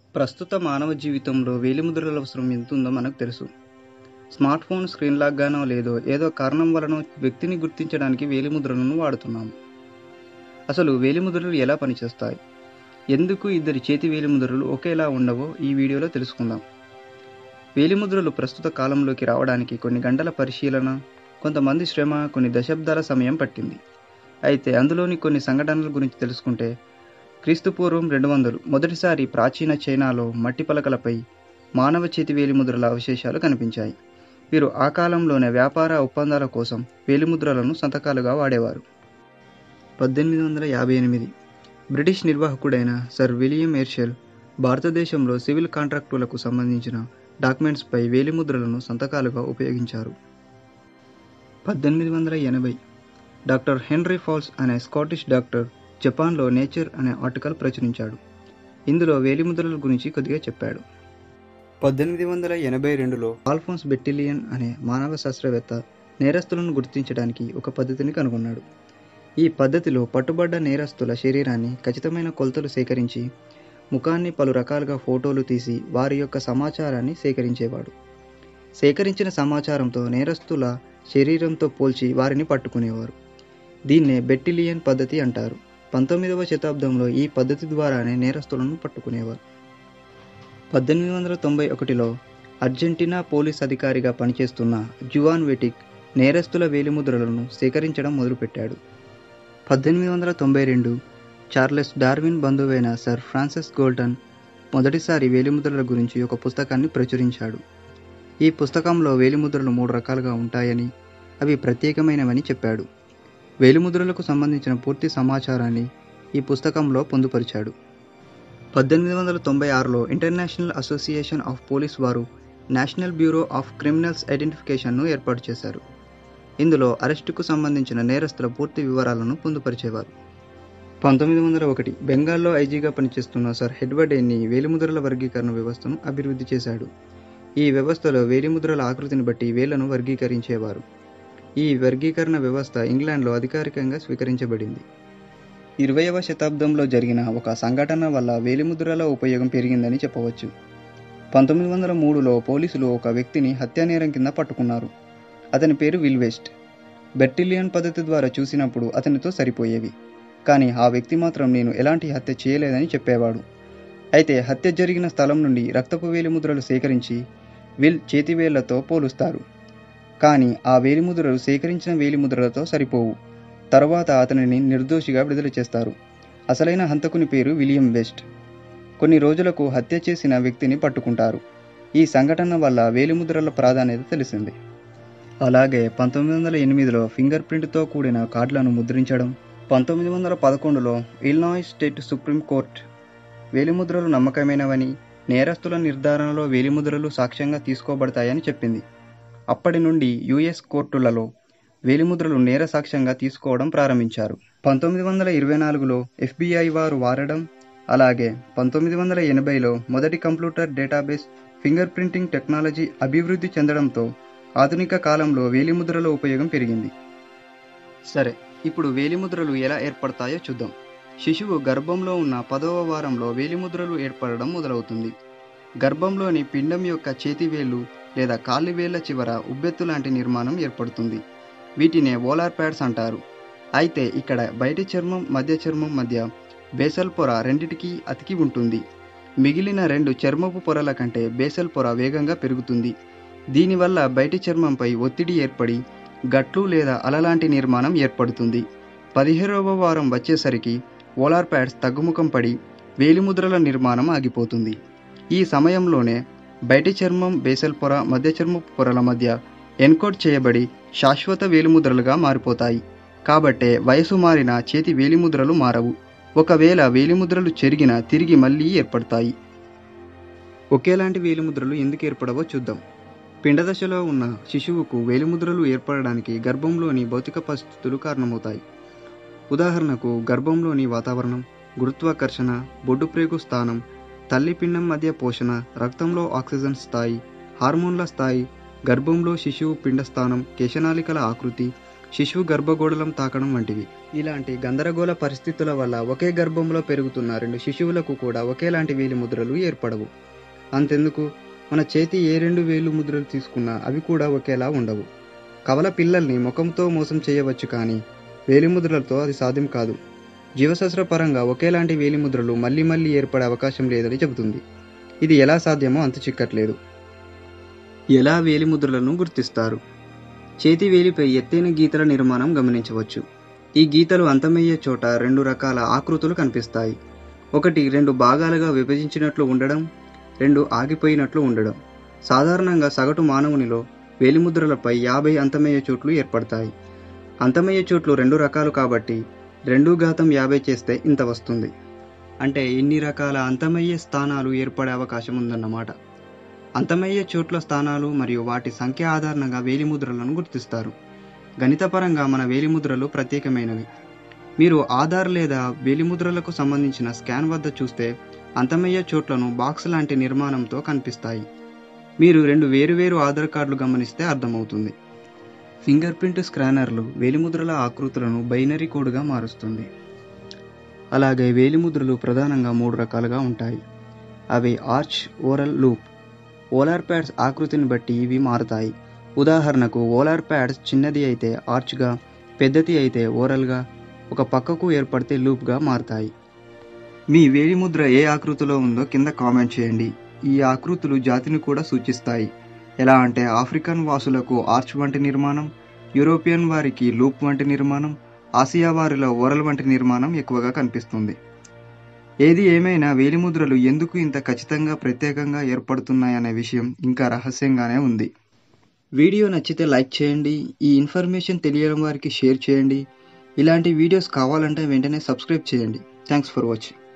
ప్రస్తుత మానవ జీవితంలో వేలిముద్రల అవసరం ఎంత ఉందో మనకు తెలుసు స్మార్ట్ ఫోన్ స్క్రీన్ లాగ్గానో లేదో ఏదో కారణం వలన వ్యక్తిని గుర్తించడానికి వేలిముద్రలను వాడుతున్నాము అసలు వేలిముద్రలు ఎలా పనిచేస్తాయి ఎందుకు ఇద్దరి చేతి వేలిముద్రలు ఒకేలా ఉండవో ఈ వీడియోలో తెలుసుకుందాం వేలిముద్రలు ప్రస్తుత కాలంలోకి రావడానికి కొన్ని గంటల పరిశీలన కొంతమంది శ్రమ కొన్ని దశాబ్దాల సమయం పట్టింది అయితే అందులోని కొన్ని సంఘటనల గురించి తెలుసుకుంటే క్రీస్తుపూర్వం రెండు వందలు మొదటిసారి ప్రాచీన చైనాలో మట్టి పలకలపై మానవ చేతి వేలిముద్రల అవశేషాలు కనిపించాయి వీరు ఆ కాలంలోనే వ్యాపార ఒప్పందాల కోసం వేలిముద్రలను సంతకాలుగా వాడేవారు పద్దెనిమిది వందల యాభై ఎనిమిది బ్రిటిష్ నిర్వాహకుడైన సర్ విలియం ఎర్షెల్ భారతదేశంలో సివిల్ కాంట్రాక్టులకు సంబంధించిన డాక్యుమెంట్స్పై వేలిముద్రలను సంతకాలుగా ఉపయోగించారు పద్దెనిమిది వందల ఎనభై డాక్టర్ హెన్రీ ఫాల్స్ అనే స్కాటిష్ డాక్టర్ జపాన్లో నేచర్ అనే ఆర్టికల్ ప్రచురించాడు ఇందులో వేలిముద్రల గురించి కొద్దిగా చెప్పాడు పద్దెనిమిది వందల ఎనభై రెండులో ఆల్ఫోన్స్ బెట్టిలియన్ అనే మానవ శాస్త్రవేత్త నేరస్తులను గుర్తించడానికి ఒక పద్ధతిని కనుగొన్నాడు ఈ పద్ధతిలో పట్టుబడ్డ నేరస్తుల శరీరాన్ని ఖచ్చితమైన కొలతలు సేకరించి ముఖాన్ని పలు రకాలుగా ఫోటోలు తీసి వారి యొక్క సమాచారాన్ని సేకరించేవాడు సేకరించిన సమాచారంతో నేరస్తుల శరీరంతో పోల్చి వారిని పట్టుకునేవారు దీన్నే బెట్టిలియన్ పద్ధతి అంటారు పంతొమ్మిదవ శతాబ్దంలో ఈ పద్ధతి ద్వారానే నేరస్తులను పట్టుకునేవారు పద్దెనిమిది వందల తొంభై ఒకటిలో అర్జెంటీనా పోలీస్ అధికారిగా పనిచేస్తున్న జువాన్ వెటిక్ నేరస్తుల వేలిముద్రలను సేకరించడం మొదలుపెట్టాడు పద్దెనిమిది వందల తొంభై రెండు చార్లెస్ డార్విన్ బంధువైన సర్ ఫ్రాన్సిస్ గోల్టన్ మొదటిసారి వేలిముద్రల గురించి ఒక పుస్తకాన్ని ప్రచురించాడు ఈ పుస్తకంలో వేలిముద్రలు మూడు రకాలుగా ఉంటాయని అవి ప్రత్యేకమైనవని చెప్పాడు వేలిముద్రలకు సంబంధించిన పూర్తి సమాచారాన్ని ఈ పుస్తకంలో పొందుపరిచాడు పద్దెనిమిది వందల తొంభై ఆరులో ఇంటర్నేషనల్ అసోసియేషన్ ఆఫ్ పోలీస్ వారు నేషనల్ బ్యూరో ఆఫ్ క్రిమినల్స్ ఐడెంటిఫికేషన్ను ఏర్పాటు చేశారు ఇందులో అరెస్టుకు సంబంధించిన నేరస్తుల పూర్తి వివరాలను పొందుపరిచేవారు పంతొమ్మిది వందల ఒకటి బెంగాల్లో ఐజీగా పనిచేస్తున్న సర్ హెడ్వర్డ్ ఎన్ని వేలిముద్రల వర్గీకరణ వ్యవస్థను అభివృద్ధి చేశాడు ఈ వ్యవస్థలో వేలిముద్రల ఆకృతిని బట్టి వేళ్లను వర్గీకరించేవారు ఈ వర్గీకరణ వ్యవస్థ ఇంగ్లాండ్లో అధికారికంగా స్వీకరించబడింది ఇరవయవ శతాబ్దంలో జరిగిన ఒక సంఘటన వల్ల వేలిముద్రల ఉపయోగం పెరిగిందని చెప్పవచ్చు పంతొమ్మిది వందల మూడులో పోలీసులు ఒక వ్యక్తిని హత్యానేరం కింద పట్టుకున్నారు అతని పేరు విల్వెస్ట్ బెట్టిలియన్ పద్ధతి ద్వారా చూసినప్పుడు అతనితో సరిపోయేవి కానీ ఆ వ్యక్తి మాత్రం నేను ఎలాంటి హత్య చేయలేదని చెప్పేవాడు అయితే హత్య జరిగిన స్థలం నుండి రక్తపు వేలిముద్రలు సేకరించి విల్ చేతివేళ్లతో పోలుస్తారు కానీ ఆ వేలిముద్రలు సేకరించిన వేలిముద్రలతో సరిపోవు తరువాత అతనిని నిర్దోషిగా విడుదల చేస్తారు అసలైన హంతకుని పేరు విలియం వెస్ట్ కొన్ని రోజులకు హత్య చేసిన వ్యక్తిని పట్టుకుంటారు ఈ సంఘటన వల్ల వేలిముద్రల ప్రాధాన్యత తెలిసింది అలాగే పంతొమ్మిది వందల ఎనిమిదిలో ఫింగర్ ప్రింట్తో కూడిన కార్డులను ముద్రించడం పంతొమ్మిది వందల పదకొండులో ఇల్నాయ్ స్టేట్ సుప్రీం కోర్ట్ వేలిముద్రలు నమ్మకమైనవని నేరస్తుల నిర్ధారణలో వేలిముద్రలు సాక్ష్యంగా తీసుకోబడతాయని చెప్పింది అప్పటి నుండి యుఎస్ కోర్టులలో వేలిముద్రలు నేర సాక్ష్యంగా తీసుకోవడం ప్రారంభించారు పంతొమ్మిది వందల ఇరవై నాలుగులో ఎఫ్బిఐ వారు వాడడం అలాగే పంతొమ్మిది వందల ఎనభైలో మొదటి computer database fingerprinting technology అభివృద్ధి చెందడంతో ఆధునిక కాలంలో వేలిముద్రల ఉపయోగం పెరిగింది సరే ఇప్పుడు వేలిముద్రలు ఎలా ఏర్పడతాయో చూద్దాం శిశువు గర్భంలో ఉన్న పదవ వారంలో వేలిముద్రలు ఏర్పడడం మొదలవుతుంది గర్భంలోని పిండం యొక్క చేతివేళ్లు లేదా కాళ్ళు వేళ్ల చివర ఉబ్బెత్తు లాంటి నిర్మాణం ఏర్పడుతుంది వీటినే ఓలార్ ప్యాడ్స్ అంటారు అయితే ఇక్కడ బయటి చర్మం మధ్య చర్మం మధ్య బేసల్ పొర రెండిటికి అతికి ఉంటుంది మిగిలిన రెండు చర్మపు పొరల కంటే బేసల్ పొర వేగంగా పెరుగుతుంది దీనివల్ల బయటి చర్మంపై ఒత్తిడి ఏర్పడి గట్లు లేదా అలలాంటి నిర్మాణం ఏర్పడుతుంది పదిహేడవ వారం వచ్చేసరికి ఓలార్ ప్యాడ్స్ తగ్గుముఖం పడి వేలిముద్రల నిర్మాణం ఆగిపోతుంది ఈ సమయంలోనే బయటి చర్మం బేసల్ పొర మధ్య చర్మపు పొరల మధ్య ఎన్కోడ్ చేయబడి శాశ్వత వేలిముద్రలుగా మారిపోతాయి కాబట్టే వయసు మారిన చేతి వేలిముద్రలు మారవు ఒకవేళ వేలిముద్రలు చెరిగిన తిరిగి మళ్ళీ ఏర్పడతాయి ఒకేలాంటి వేలిముద్రలు ఎందుకు ఏర్పడవో చూద్దాం పిండదశలో ఉన్న శిశువుకు వేలిముద్రలు ఏర్పడడానికి గర్భంలోని భౌతిక పరిస్థితులు కారణమవుతాయి ఉదాహరణకు గర్భంలోని వాతావరణం గురుత్వాకర్షణ బొడ్డుప్రేగు స్థానం తల్లి పిండం మధ్య పోషణ రక్తంలో ఆక్సిజన్ స్థాయి హార్మోన్ల స్థాయి గర్భంలో శిశువు పిండ స్థానం కేశనాళికల ఆకృతి శిశువు గర్భగోడలం తాకడం వంటివి ఇలాంటి గందరగోళ పరిస్థితుల వల్ల ఒకే గర్భంలో పెరుగుతున్న రెండు శిశువులకు కూడా ఒకేలాంటి వేలి ముద్రలు ఏర్పడవు అంతెందుకు మన చేతి ఏ రెండు వేలు ముద్రలు తీసుకున్నా అవి కూడా ఒకేలా ఉండవు కవల పిల్లల్ని ముఖంతో మోసం చేయవచ్చు కానీ వేలిముద్రలతో అది సాధ్యం కాదు జీవశాస్త్రపరంగా ఒకేలాంటి వేలిముద్రలు మళ్ళీ మళ్ళీ ఏర్పడే అవకాశం లేదని చెబుతుంది ఇది ఎలా సాధ్యమో అంత చిక్కట్లేదు ఎలా వేలిముద్రలను గుర్తిస్తారు చేతి వేలిపై ఎత్తైన గీతల నిర్మాణం గమనించవచ్చు ఈ గీతలు అంతమయ్యే చోట రెండు రకాల ఆకృతులు కనిపిస్తాయి ఒకటి రెండు భాగాలుగా విభజించినట్లు ఉండడం రెండు ఆగిపోయినట్లు ఉండడం సాధారణంగా సగటు మానవునిలో వేలిముద్రలపై యాభై అంతమయ్యే చోట్లు ఏర్పడతాయి అంతమయ్యే చోట్లు రెండు రకాలు కాబట్టి రెండు ఘాతం యాభై చేస్తే ఇంత వస్తుంది అంటే ఇన్ని రకాల అంతమయ్యే స్థానాలు ఏర్పడే అవకాశం ఉందన్నమాట అంతమయ్యే చోట్ల స్థానాలు మరియు వాటి సంఖ్య ఆధారంగా వేలిముద్రలను గుర్తిస్తారు గణితపరంగా మన వేలిముద్రలు ప్రత్యేకమైనవి మీరు ఆధార్ లేదా వేలిముద్రలకు సంబంధించిన స్కాన్ వద్ద చూస్తే అంతమయ్యే చోట్లను బాక్స్ లాంటి నిర్మాణంతో కనిపిస్తాయి మీరు రెండు వేరువేరు ఆధార్ కార్డులు గమనిస్తే అర్థమవుతుంది ఫింగర్ ప్రింట్ స్కానర్లు వేలిముద్రల ఆకృతులను బైనరీ కోడ్గా మారుస్తుంది అలాగే వేలిముద్రలు ప్రధానంగా మూడు రకాలుగా ఉంటాయి అవి arch whorl loop volar pads ఆకృతిని బట్టి ఇవి మారుతాయి ఉదాహరణకు ఓలార్ ప్యాడ్స్ చిన్నది అయితే ఆర్చ్గా పెద్దది అయితే ఓరల్గా ఒక పక్కకు ఏర్పడితే లూప్గా మారుతాయి మీ వేలిముద్ర ఏ ఆకృతిలో ఉందో కింద కామెంట్ చేయండి ఈ ఆకృతులు జాతిని కూడా సూచిస్తాయి ఎలా అంటే ఆఫ్రికన్ వాసులకు ఆర్చ్ వంటి నిర్మాణం యూరోపియన్ వారికి లూప్ వంటి నిర్మాణం ఆసియా వారిలో ఓరల్ వంటి నిర్మాణం ఎక్కువగా కనిపిస్తుంది ఏది ఏమైనా వేలిముద్రలు ఎందుకు ఇంత ఖచ్చితంగా ప్రత్యేకంగా ఏర్పడుతున్నాయనే విషయం ఇంకా రహస్యంగానే ఉంది వీడియో నచ్చితే లైక్ చేయండి ఈ ఇన్ఫర్మేషన్ తెలియని వారికి షేర్ చేయండి ఇలాంటి వీడియోస్ కావాలంటే వెంటనే సబ్స్క్రైబ్ చేయండి థ్యాంక్స్ ఫర్ వాచింగ్